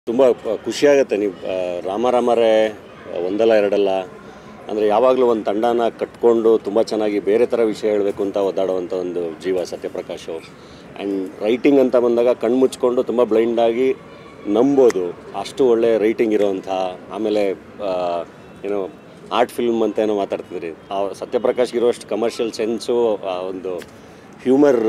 ತುಂಬ ಖುಷಿಯಾಗುತ್ತೆ ನೀವು ಆ, ರಾಮ ರಾಮರೇ ಒಂದಲ್ಲ ಎರಡಲ್ಲ ಅಂದರೆ ಯಾವಾಗಲೂ ಒಂದು ತಂಡನ ಕಟ್ಕೊಂಡು ತುಂಬ ಚೆನ್ನಾಗಿ ಬೇರೆ ಥರ ವಿಷಯ ಹೇಳಬೇಕು ಅಂತ ಒದ್ದಾಡುವಂಥ ಒಂದು ಜೀವ ಸತ್ಯಪ್ರಕಾಶು ಆ್ಯಂಡ್ ರೈಟಿಂಗ್ ಅಂತ ಬಂದಾಗ ಕಣ್ಣು ಮುಚ್ಕೊಂಡು ತುಂಬ ಬ್ಲೈಂಡಾಗಿ ನಂಬೋದು ಅಷ್ಟು ಒಳ್ಳೆ ರೈಟಿಂಗ್ ಇರೋವಂಥ ಆಮೇಲೆ ಆ, ಏನು ಆರ್ಟ್ ಫಿಲ್ಮ್ ಅಂತ ಏನೋ ಮಾತಾಡ್ತಿದ್ರಿ ಆ ಸತ್ಯಪ್ರಕಾಶ್ ಇರೋಷ್ಟು ಕಮರ್ಷಿಯಲ್ ಸೆನ್ಸು ಆ ಒಂದು ಹ್ಯೂಮರ್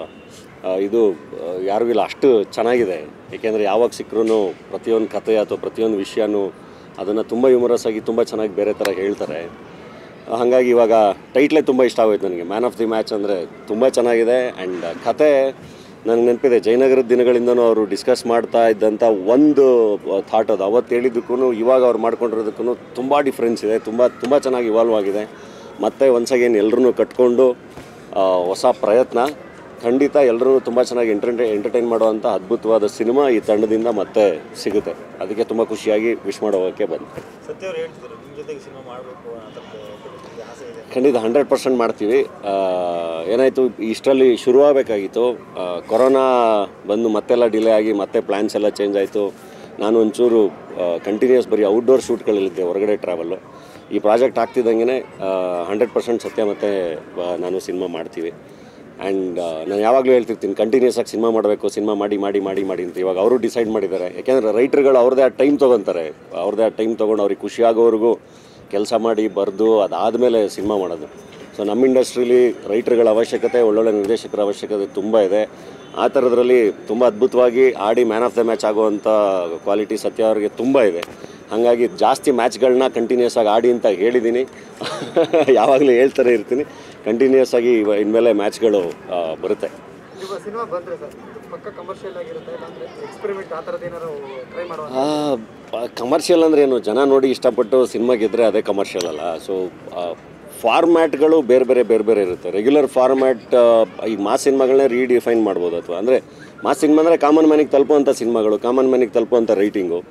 ಇದು ಆ, ಯಾರಿಗೂ ಇಲ್ಲ ಅಷ್ಟು ಚೆನ್ನಾಗಿದೆ ಏಕೆಂದರೆ ಯಾವಾಗ ಸಿಕ್ಕರೂ ಪ್ರತಿಯೊಂದು ಕತೆ ಅಥವಾ ಪ್ರತಿಯೊಂದು ವಿಷಯನೂ ಅದನ್ನು ತುಂಬ ಹ್ಯೂಮರಸ್ ಆಗಿ ತುಂಬ ಚೆನ್ನಾಗಿ ಬೇರೆ ಥರ ಹೇಳ್ತಾರೆ ಹಾಗಾಗಿ ಇವಾಗ ಟೈಟ್ಲೇ ತುಂಬ ಇಷ್ಟ ಆಗೋಯ್ತು ನನಗೆ ಮ್ಯಾನ್ ಆಫ್ ದಿ ಮ್ಯಾಚ್ ಅಂದರೆ ತುಂಬ ಚೆನ್ನಾಗಿದೆ ಆ್ಯಂಡ್ ಕತೆ ನನಗೆ ನೆನಪಿದೆ ಜಯನಗರದ ದಿನಗಳಿಂದನೂ ಅವರು ಡಿಸ್ಕಸ್ ಮಾಡ್ತಾ ಇದ್ದಂಥ ಒಂದು ಥಾಟ್ ಅದು ಅವತ್ತು ಹೇಳಿದ್ದಕ್ಕೂ ಇವಾಗ ಅವ್ರು ಮಾಡ್ಕೊಂಡಿರೋದಕ್ಕೂ ತುಂಬ ಡಿಫ್ರೆನ್ಸ್ ಇದೆ ತುಂಬ ತುಂಬ ಚೆನ್ನಾಗಿ ಇವಾಲ್ವ್ ಆಗಿದೆ ಮತ್ತು ಒನ್ಸ್ ಅಗೇನ್ ಎಲ್ಲರೂ ಕಟ್ಕೊಂಡು ಆ, ಹೊಸ ಪ್ರಯತ್ನ ಖಂಡಿತ ಎಲ್ಲರೂ ತುಂಬ ಚೆನ್ನಾಗಿ ಎಂಟರ್ಟೈ ಎಂಟರ್ಟೈನ್ ಮಾಡುವಂಥ ಅದ್ಭುತವಾದ ಸಿನಿಮಾ ಈ ತಂಡದಿಂದ ಮತ್ತೆ ಸಿಗುತ್ತೆ ಅದಕ್ಕೆ ತುಂಬ ಖುಷಿಯಾಗಿ ವಿಶ್ ಮಾಡೋಕ್ಕೆ ಬಂದೆ ಸತ್ಯ ಅವ್ರು ಹೇಳ್ತಿದ್ರು ನಿಮ್ಮ ಜೊತೆಗೆ ಸಿನಿಮಾ ಮಾಡಬೇಕು ಆ ಥರದ್ದು ನಿಮ್ಗೆ ಆಸೆ ಇದೆ ಖಂಡಿತ ಹಂಡ್ರೆಡ್ ಪರ್ಸೆಂಟ್ ಮಾಡ್ತೀವಿ ಆ, ಏನಾಯಿತು ಇಷ್ಟರಲ್ಲಿ ಶುರುವಾಗಬೇಕಾಗಿತ್ತು ಕೊರೋನಾ ಬಂದು ಮತ್ತೆಲ್ಲ ಡಿಲೇ ಆಗಿ ಮತ್ತೆ ಪ್ಲ್ಯಾನ್ಸ್ ಎಲ್ಲ ಚೇಂಜ್ ಆಯಿತು ನಾನು ಒಂಚೂರು ಕಂಟಿನ್ಯೂಸ್ ಬರೀ ಔಟ್ಡೋರ್ ಶೂಟ್ಗಳಲ್ಲಿದ್ದೆ ಹೊರಗಡೆ ಟ್ರಾವೆಲ್ಲು ಈ ಪ್ರಾಜೆಕ್ಟ್ ಆಗ್ತಿದ್ದಂಗೆ ಹಂಡ್ರೆಡ್ ಪರ್ಸೆಂಟ್ ಸತ್ಯ ಮತ್ತು ನಾನು ಸಿನಿಮಾ ಮಾಡ್ತೀವಿ ಆ್ಯಂಡ್ ನಾನು ಯಾವಾಗಲೂ ಹೇಳ್ತಿರ್ತೀನಿ ಕಂಟಿನ್ಯೂಸ್ ಆಗಿ ಸಿನಿಮಾ ಮಾಡಬೇಕು ಸಿನಿಮಾ ಮಾಡಿ ಮಾಡಿ ಮಾಡಿ ಮಾಡಿ ಅಂತ ಇವಾಗ ಅವರು ಡಿಸೈಡ್ ಮಾಡಿದ್ದಾರೆ ಯಾಕೆಂದರೆ ರೈಟ್ರುಗಳು ಅವ್ರದ್ದೇ ಆ ಟೈಮ್ ತೊಗೊತಾರೆ ಅವ್ರದ್ದೇ ಆ ಟೈಮ್ ತೊಗೊಂಡು ಅವ್ರಿಗೆ ಖುಷಿ ಆಗೋವರೆಗೂ ಕೆಲಸ ಮಾಡಿ ಬರೆದು ಅದಾದಮೇಲೆ ಸಿನಿಮಾ ಮಾಡೋದು ಸೊ ನಮ್ಮ ಇಂಡಸ್ಟ್ರೀಲಿ ರೈಟ್ರುಗಳ ಅವಶ್ಯಕತೆ ಒಳ್ಳೊಳ್ಳೆ ನಿರ್ದೇಶಕರ ಅವಶ್ಯಕತೆ ತುಂಬ ಇದೆ ಆ ಥರದ್ರಲ್ಲಿ ತುಂಬ ಅದ್ಭುತವಾಗಿ ಆಡಿ ಮ್ಯಾನ್ ಆಫ್ ದ ಮ್ಯಾಚ್ ಆಗುವಂಥ ಕ್ವಾಲಿಟಿ ಸತ್ಯ ಅವ್ರಿಗೆ ತುಂಬ ಇದೆ ಹಾಗಾಗಿ ಜಾಸ್ತಿ ಮ್ಯಾಚ್ಗಳನ್ನ ಕಂಟಿನ್ಯೂಸ್ ಆಗಿ ಆಡಿ ಅಂತ ಹೇಳಿದ್ದೀನಿ ಯಾವಾಗಲೂ ಹೇಳ್ತಾರೆ ಇರ್ತೀನಿ ಕಂಟಿನ್ಯೂಸ್ ಆಗಿ ಇವ ಇನ್ಮೇಲೆ ಮ್ಯಾಚ್ಗಳು ಆ, ಬರುತ್ತೆ ಇವಾಗ ಸಿನಿಮಾ ಬಂದ್ರೆ ಸರ್ ಪಕ್ಕ ಕಮರ್ಷಿಯಲ್ ಆಗಿರುತ್ತೆ ಇಲ್ಲಾಂದ್ರೆ ಎಕ್ಸ್ಪೆರಿಮೆಂಟ್ ಆ ಥರದ್ದು ಏನಾದ್ರು ಟ್ರೈ ಮಾಡುವ ಕಮರ್ಷಿಯಲ್ ಅಂದರೆ ಏನು ಜನ ನೋಡಿ ಇಷ್ಟಪಟ್ಟು ಸಿನಿಮಾ ಗೆದ್ದರೆ ಅದೇ ಕಮರ್ಷಿಯಲ್ ಅಲ್ಲ ಸೊ ಫಾರ್ಮ್ಯಾಟ್ಗಳು ಬೇರೆ ಬೇರೆ ಬೇರೆ ಬೇರೆ ಇರುತ್ತೆ ರೆಗ್ಯುಲರ್ ಫಾರ್ಮ್ಯಾಟ್ ಈಗ ಮಾಸ್ ಸಿನಿಮಾಗಳನ್ನೇ ರೀಡಿಫೈನ್ ಮಾಡ್ಬೋದು ಅಥವಾ ಅಂದರೆ ಮಾಸ್ ಸಿನಿಮಾ ಅಂದರೆ ಕಾಮನ್ ಮ್ಯಾನಿಗೆ ತಲುಪುವಂಥ ಸಿನಿಮಾಗಳು ಕಾಮನ್ ಮ್ಯಾನಿಗೆ ತಲುಪುವಂಥ ರೈಟಿಂಗು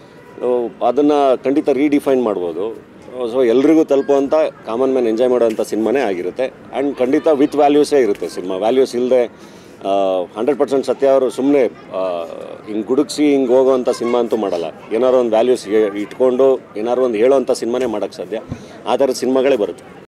ಅದನ್ನು ಖಂಡಿತ ರೀಡಿಫೈನ್ ಮಾಡ್ಬೋದು ಸೊ ಎಲ್ರಿಗೂ ತಲುಪುವಂಥ ಕಾಮನ್ ಮ್ಯಾನ್ ಎಂಜಾಯ್ ಮಾಡೋವಂಥ ಸಿನಿಮಾನೇ ಆಗಿರುತ್ತೆ ಆ್ಯಂಡ್ ಖಂಡಿತ ವಿತ್ ವ್ಯಾಲ್ಯೂಸೇ ಇರುತ್ತೆ ಸಿನಿಮಾ ವ್ಯಾಲ್ಯೂಸ್ ಇಲ್ಲದೆ ಹಂಡ್ರೆಡ್ ಪರ್ಸೆಂಟ್ ಸತ್ಯ ಅವರು ಸುಮ್ಮನೆ ಹಿಂಗೆ ಗುಡುಗಿಸಿ ಹಿಂಗೆ ಹೋಗೋವಂಥ ಸಿನಿಮಾ ಅಂತೂ ಮಾಡಲ್ಲ ಏನಾರು ಒಂದು ವ್ಯಾಲ್ಯೂಸ್ ಇಟ್ಕೊಂಡು ಏನಾರು ಒಂದು ಹೇಳೋವಂಥ ಸಿನಿಮಾನೇ ಮಾಡೋಕ್ಕೆ ಸಾಧ್ಯ ಆ ಥರದ ಸಿನಿಮಾಗಳೇ ಬರುತ್ತೆ